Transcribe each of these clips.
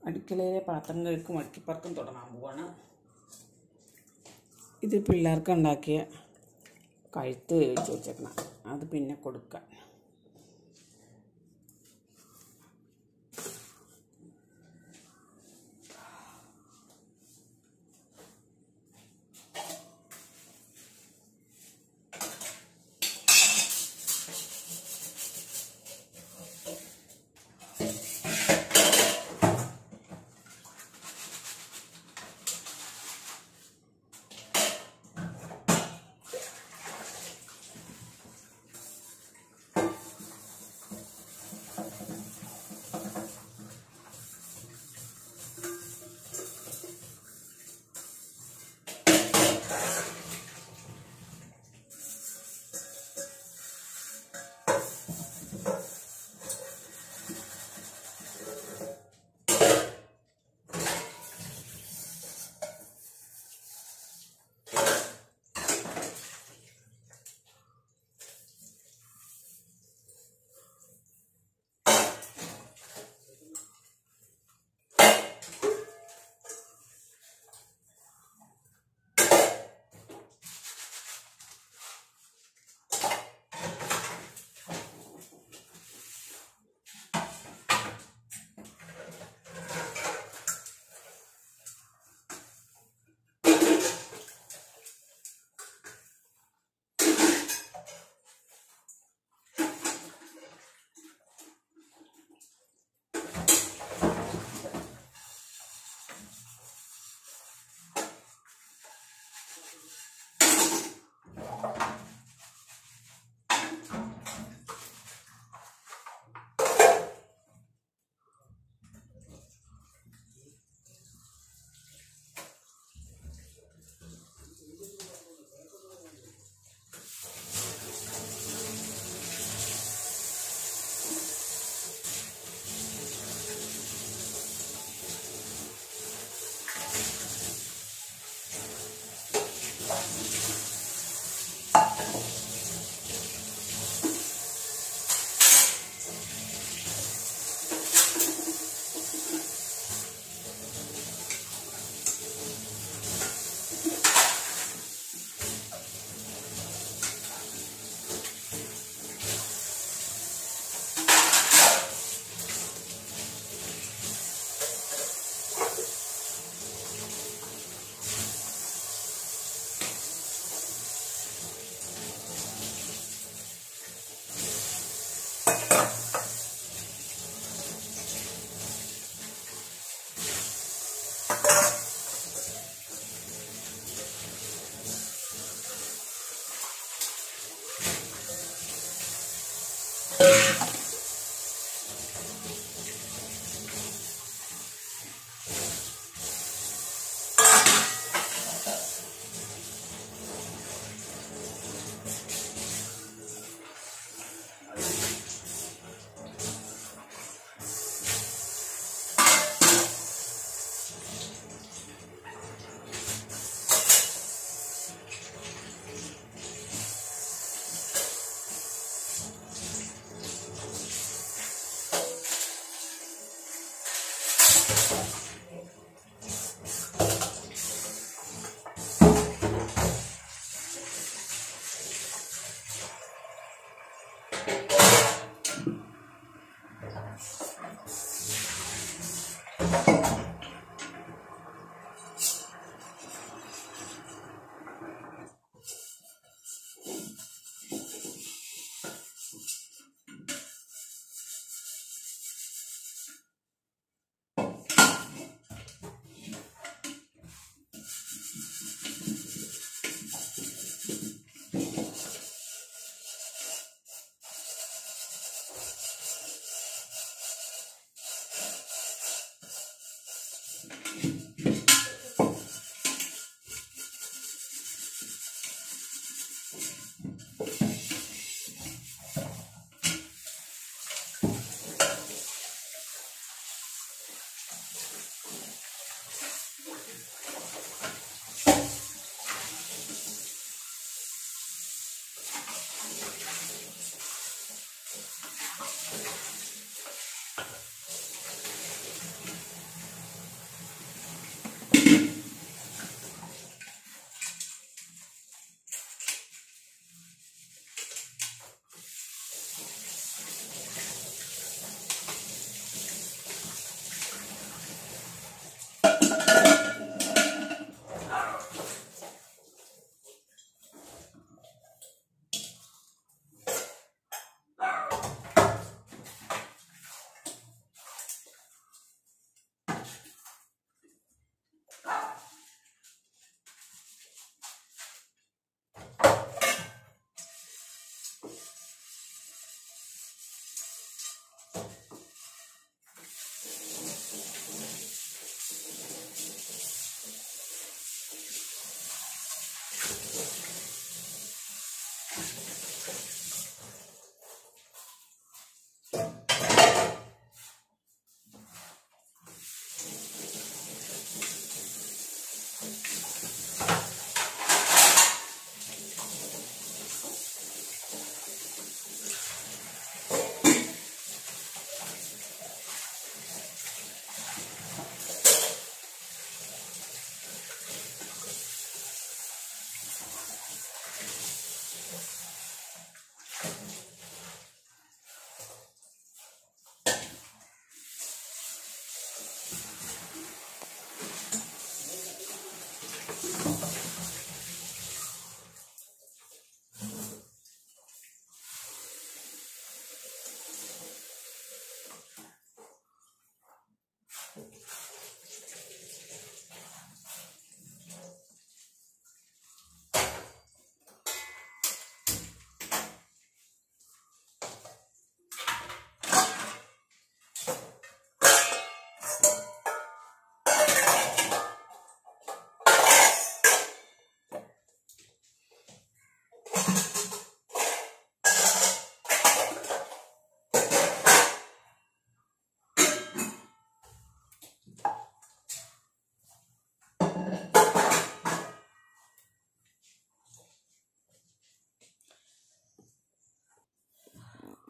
അടുക്കളയിലെ പാത്രം കഴുക്കും അടുക്കിപ്പറത്തും തുടങ്ങാൻ പോവാണ് ഇത് പിള്ളേർക്ക് ഉണ്ടാക്കിയ കഴുത്ത് വേവിച്ച് വെച്ചേക്കണം അത് പിന്നെ കൊടുക്കാൻ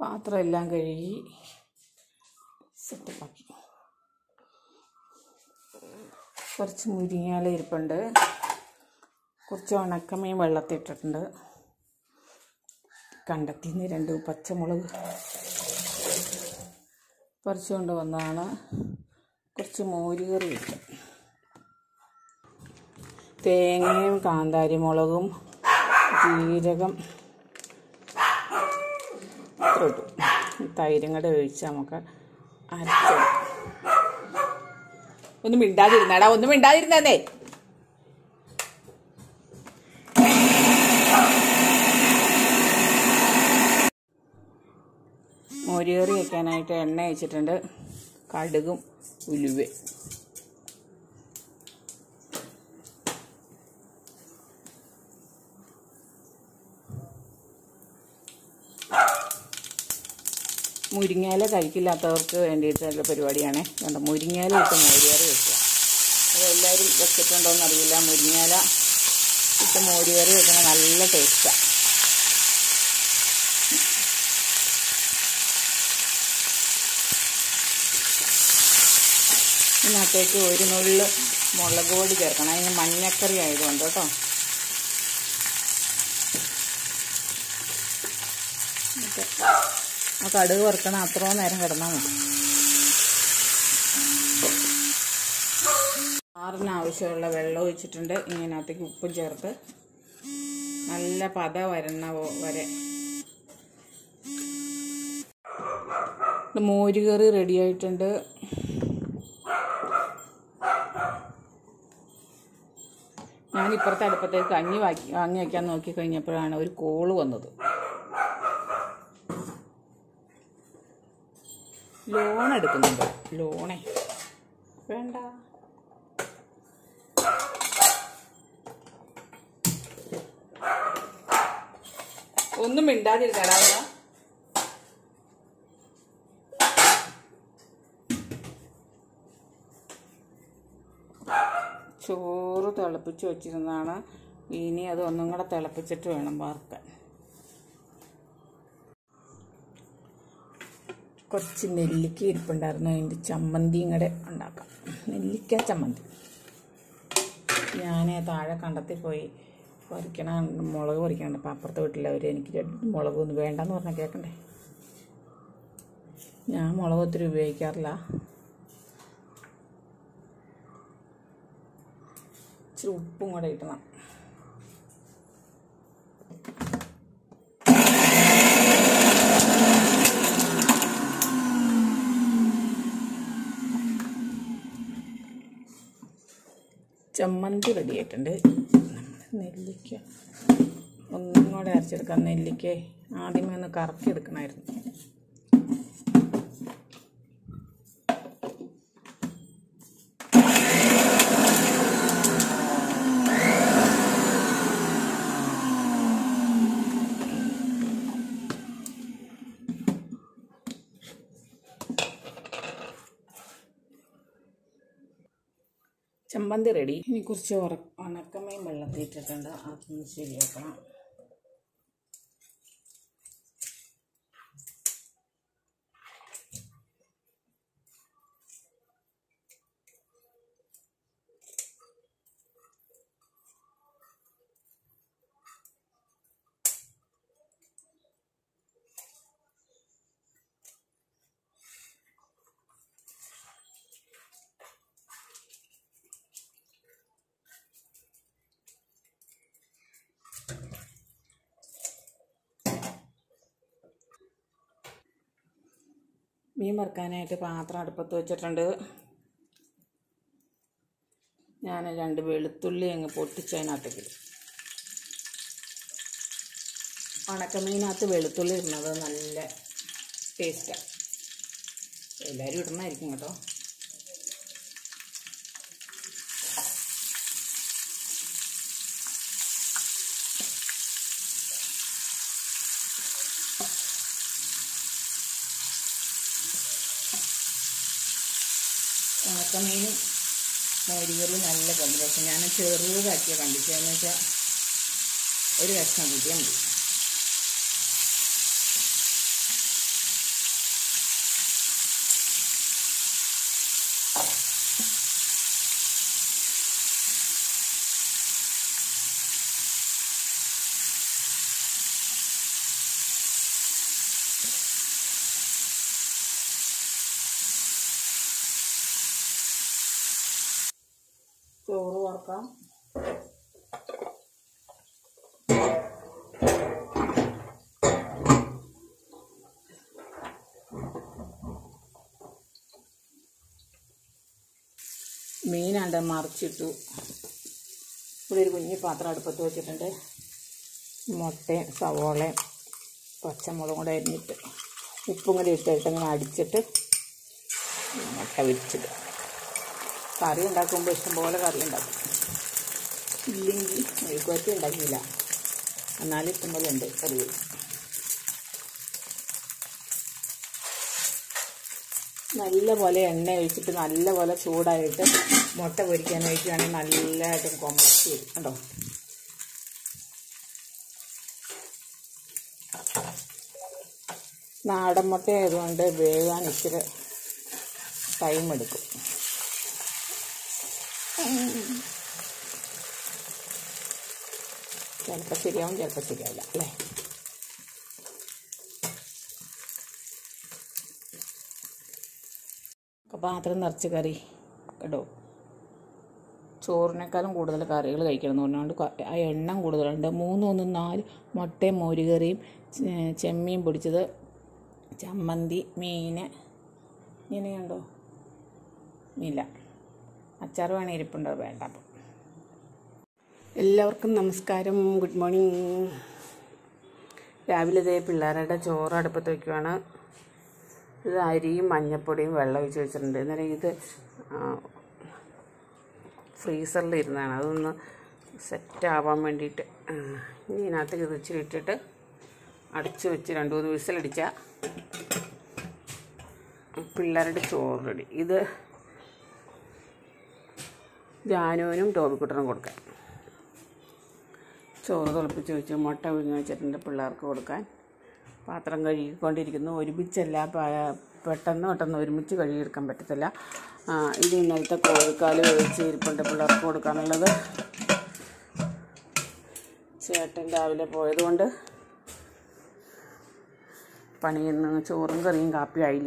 പാത്രം എല്ലാം കഴുകി സെറ്റപ്പാക്കി കുറച്ച് മുരിങ്ങയില ഇരിപ്പുണ്ട് കുറച്ച് ഉണക്കമീൻ വെള്ളത്തിട്ടിട്ടുണ്ട് കണ്ടെത്തിയിൽ നിന്ന് രണ്ട് പച്ചമുളക് പറിച്ചുകൊണ്ട് വന്നതാണ് കുറച്ച് മോര് കറി വയ്ക്കാം തേങ്ങയും കാന്താരി മുളകും ജീരകം ഇത്ര ഇട്ടു തൈരും കൂടെ ഒഴിച്ച് നമുക്ക് അരച്ചെടുക്കാം ഒന്നും മിണ്ടാതിരുന്നാടാ ഒന്നും മിണ്ടാതിരുന്നേ മോരുകറി വയ്ക്കാനായിട്ട് എണ്ണ വെച്ചിട്ടുണ്ട് കടുകും ഉലുവ മുരിങ്ങയില കഴിക്കില്ലാത്തവർക്ക് വേണ്ടിയിട്ടുള്ള പരിപാടിയാണ് കണ്ടോ മുരിങ്ങയില ഇട്ട് മോരുകറി വെക്കുക അത് എല്ലാവരും വെച്ചിട്ടുണ്ടോയെന്ന് അറിയില്ല മുരിങ്ങയില ഇട്ട് മോരുകറി വെക്കുന്നത് നല്ല ടേസ്റ്റാണ് ഇതിനകത്തേക്ക് ഒരു നുള്ളു മുളക് പൊടി ചേർക്കണം അതിന് മഞ്ഞക്കറി ആയതുകൊണ്ട് കേട്ടോ എന്നിട്ട് ആ കടുക് വറുക്കണം അത്രയും നേരം കിടന്നാൽ മതി ആറിന് ആവശ്യമുള്ള വെള്ളം ഒഴിച്ചിട്ടുണ്ട് ഇങ്ങനകത്തേക്ക് ഉപ്പും ചേർത്ത് നല്ല പത വരണ പോ- വരെ മോരുകറി റെഡി ആയിട്ടുണ്ട് ഞാൻ ഇപ്പുറത്തെ അടുപ്പത്തേക്ക് കഞ്ഞി വാക്കി വാങ്ങി വയ്ക്കാൻ നോക്കി കഴിഞ്ഞപ്പോഴാണ് ഒരു കോള് വന്നത് ലോൺ എടുക്കുന്നുണ്ട് ലോണേ വേണ്ട ഒന്നും മിണ്ടാതിരുന്നടാ അവിടെ. ചോറ് തിളപ്പിച്ച് വെച്ചിരുന്നതാണ് ഇനി അത് ഒന്നും കൂടെ തിളപ്പിച്ചിട്ട് വേണം വറുക്കാൻ കുറച്ച് നെല്ലിക്ക ഇരിപ്പുണ്ടായിരുന്നു അതിൻ്റെ ചമ്മന്തിയും കൂടെ ഉണ്ടാക്കാം നെല്ലിക്ക ചമ്മന്തി ഞാൻ താഴെ കണ്ടത്തിൽ പോയി പറിക്കണ മുളക് പറിക്കണുണ്ട് അപ്പം അപ്പുറത്തെ വീട്ടിലവർ എനിക്ക് രണ്ട് മുളകൊന്നും വേണ്ടെന്ന് പറഞ്ഞാൽ കേൾക്കണ്ടേ ഞാൻ മുളക് ഒത്തിരി ഉപയോഗിക്കാറില്ല ഇച്ചിരി ഉപ്പും കൂടെ ഇടണം ചമ്മന്തി റെഡി ആയിട്ടുണ്ട് നെല്ലിക്ക ഒന്നും കൂടെ അരച്ചെടുക്കാം നെല്ലിക്ക ആദ്യമേ ഒന്ന് കറക്കി എടുക്കണമായിരുന്നു ചമ്മന്തി റെഡി ഇനി കുറച്ച് ഉറ ഉണക്കമീൻ വെള്ളത്തിൽ ഇട്ടിട്ടുണ്ട് അതൊന്ന് ശരിയാക്കണം മീൻ വറുക്കാനായിട്ട് പാത്രം അടുപ്പത്ത് വെച്ചിട്ടുണ്ട് ഞാൻ രണ്ട് വെളുത്തുള്ളി അങ്ങ് പൊട്ടിച്ചതിനകത്തേക്ക് ഇടും ഉണക്കമീനകത്ത് വെളുത്തുള്ളി ഇടുന്നത് നല്ല ടേസ്റ്റാണ് എല്ലാവരും ഇടണമായിരിക്കും കേട്ടോ ഉണക്കമീനും മോരുകറിയും നല്ല കോമ്പിനേഷൻ ഞാൻ ചെറുതാക്കിയ കണ്ടിച്ചതെന്ന് വെച്ചാൽ ഒരു കഷ്ണം കൂട്ടിയാൽ മതി ചോറ് വറക്കാം മീനാണ്ട് മറിച്ചിട്ടു ഇവിടെ ഒരു കുഞ്ഞു പാത്രം അടുപ്പത്ത് വെച്ചിട്ടുണ്ട് മുട്ടയും സവോളയും പച്ചമുളകും കൂടെ അരിഞ്ഞിട്ട് ഉപ്പും കൂടി ഇട്ടിട്ട് ഇങ്ങനെ അടിച്ചിട്ട് മുട്ട വിരിച്ചിട്ട് കറി ഉണ്ടാക്കുമ്പോൾ ഇഷ്ടംപോലെ കറി ഉണ്ടാക്കും ഇല്ലെങ്കിൽ മെഴുക്കുവരട്ടി ഉണ്ടാക്കിയില്ല എന്നാലും ഇഷ്ടംപോലെ ഉണ്ട് കറി നല്ല പോലെ എണ്ണ ഒഴിച്ചിട്ട് നല്ല പോലെ ചൂടായിട്ട് മുട്ട പൊരിക്കാൻ ഒഴിക്കുകയാണെങ്കിൽ നല്ലതായിട്ടും കൊമളച്ച് വരും കണ്ടോ നാടൻ മുട്ട ആയതുകൊണ്ട് വേകാൻ ഇച്ചിരി ടൈം എടുക്കും ചിലപ്പോൾ ശരിയാവും ചിലപ്പോൾ ശരിയാവില്ല അല്ലേ പാത്രം നിറച്ച് കറി കേട്ടോ ചോറിനേക്കാളും കൂടുതൽ കറികൾ കഴിക്കണം എന്ന് പറഞ്ഞുകൊണ്ട് ക- ആ എണ്ണം കൂടുതലുണ്ട് മൂന്ന് ഒന്ന് നാല് മുട്ടയും മോരുകറിയും ചെ- ചെമ്മീൻ പൊടിച്ചത് ചമ്മന്തി മീൻ ഇങ്ങനെയുണ്ടോ ഇല്ല അച്ചാർ വേണേ ഇരിപ്പുണ്ടോ വേണ്ട അപ്പം എല്ലാവർക്കും നമസ്കാരം ഗുഡ് മോർണിംഗ് രാവിലെ ഇതേ പിള്ളേരുടെ ചോറ് അടുപ്പത്ത് വയ്ക്കുവാണ് ഇത് അരിയും മഞ്ഞപ്പൊടിയും വെള്ളം ഒഴിച്ച് വെച്ചിട്ടുണ്ട് അന്നേരം ഇത് ഫ്രീസറിൽ ഇരുന്നാണ് അതൊന്ന് സെറ്റ് ആവാൻ വേണ്ടിയിട്ട് ആ, ഇനി ഇതിനകത്തേക്ക് ഇത് ഇച്ചിരി ഇട്ടിട്ട് അടച്ച് വെച്ച് രണ്ട് മൂന്ന് വിസിലടിച്ചാൽ പിള്ളേരുടെ ചോറ് റെഡി ഇത് ജാനുവിനും ടോബിക്കുട്ടനും കൊടുക്കാൻ ചോറ് തിളപ്പിച്ച് വെച്ച് മുട്ട വിഴുങ്ങി വെച്ചിട്ടുണ്ട് പിള്ളേർക്ക് കൊടുക്കാൻ പാത്രം കഴുകിക്കൊണ്ടിരിക്കുന്നു ഒരുമിച്ചല്ല പ- പെട്ടെന്ന് പെട്ടെന്ന് ഒരുമിച്ച് കഴുകിയെടുക്കാൻ പറ്റത്തില്ല ആ, ഇത് ഇന്നലത്തെ കോഴിക്കാല് വേവിച്ച് ഇരിപ്പുണ്ട് പിള്ളേർക്ക് കൊടുക്കാനുള്ളത് ചേട്ടൻ രാവിലെ പോയതുകൊണ്ട് പണിയുന്ന ചോറും കറിയും കാപ്പിയും ആയില്ല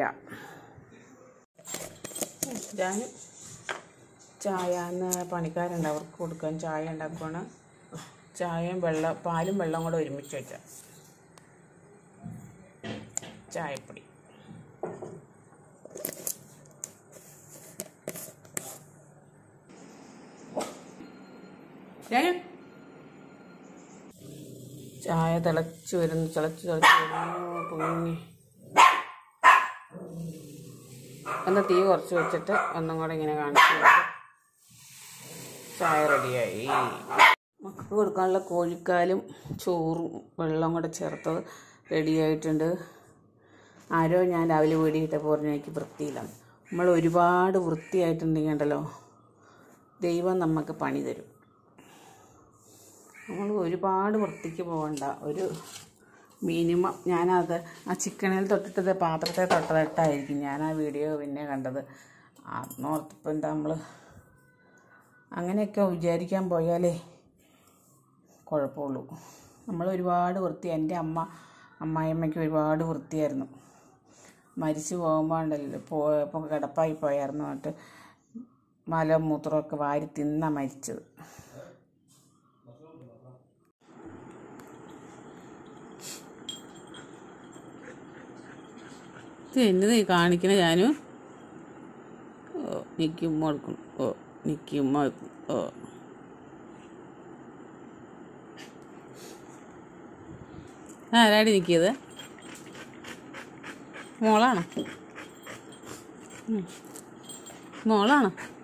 ഞാൻ ചായ എന്ന് പണിക്കാരുണ്ട് അവർക്ക് കൊടുക്കാൻ ചായ ഉണ്ടാക്കുവാണ് ചായയും വെള്ളം പാലും വെള്ളം കൂടെ ഒരുമിച്ച് വെച്ച ചായപ്പൊടി രാജു. ചായ തിളച്ച് വരുന്നു തിളച്ച് തിളച്ച് വരുന്നു പൊങ്ങി ഒന്ന് തീ കുറച്ച് വെച്ചിട്ട് ഒന്നും കൂടെ ഇങ്ങനെ കാണിച്ചു കൊടുത്ത് ചായ റെഡിയായി മക്കൾക്ക് കൊടുക്കാനുള്ള കോഴിക്കാലും ചോറും വെള്ളം കൂടെ ചേർത്തത് റെഡിയായിട്ടുണ്ട് ആരോ ഞാൻ രാവിലെ വീടിയിട്ടപ്പോൾ പറഞ്ഞു എനിക്ക് വൃത്തിയില്ല നമ്മൾ ഒരുപാട് വൃത്തിയായിട്ടുണ്ടെങ്കിൽ ഉണ്ടല്ലോ ദൈവം നമുക്ക് പണി തരും നമ്മൾ ഒരുപാട് വൃത്തിക്ക് പോകണ്ട ഒരു മിനിമം ഞാനത് ആ ചിക്കനിൽ തൊട്ടിട്ടത് പാത്രത്തെ തൊട്ടതായിട്ടായിരിക്കും ഞാൻ ആ വീഡിയോ പിന്നെ കണ്ടത് അന്നോർത്തപ്പോൾ എന്താ നമ്മൾ അങ്ങനെയൊക്കെ വിചാരിക്കാൻ പോയാലേ കുഴപ്പമുള്ളൂ നമ്മൾ ഒരുപാട് വൃത്തി എൻ്റെ അമ്മ അമ്മായിയമ്മയ്ക്ക് ഒരുപാട് വൃത്തിയായിരുന്നു മരിച്ചു പോകുമ്പോൾ ഉണ്ടല്ലോ പോയപ്പോൾ കിടപ്പായി പോയായിരുന്നു എന്നിട്ട് മലമൂത്രമൊക്കെ വാരി തിന്നാ മരിച്ചത് ഇത് എന്നതാ ഈ കാണിക്കണ ഞാനും ഓ നിൽക്കുമ്പോൾ എടുക്കണം ഓ നിൽക്കുമ്പോൾ എടുക്കണം ഓ ആരാടി നിൽക്കിയത് മോളാണോ ഉം. മോളാണോ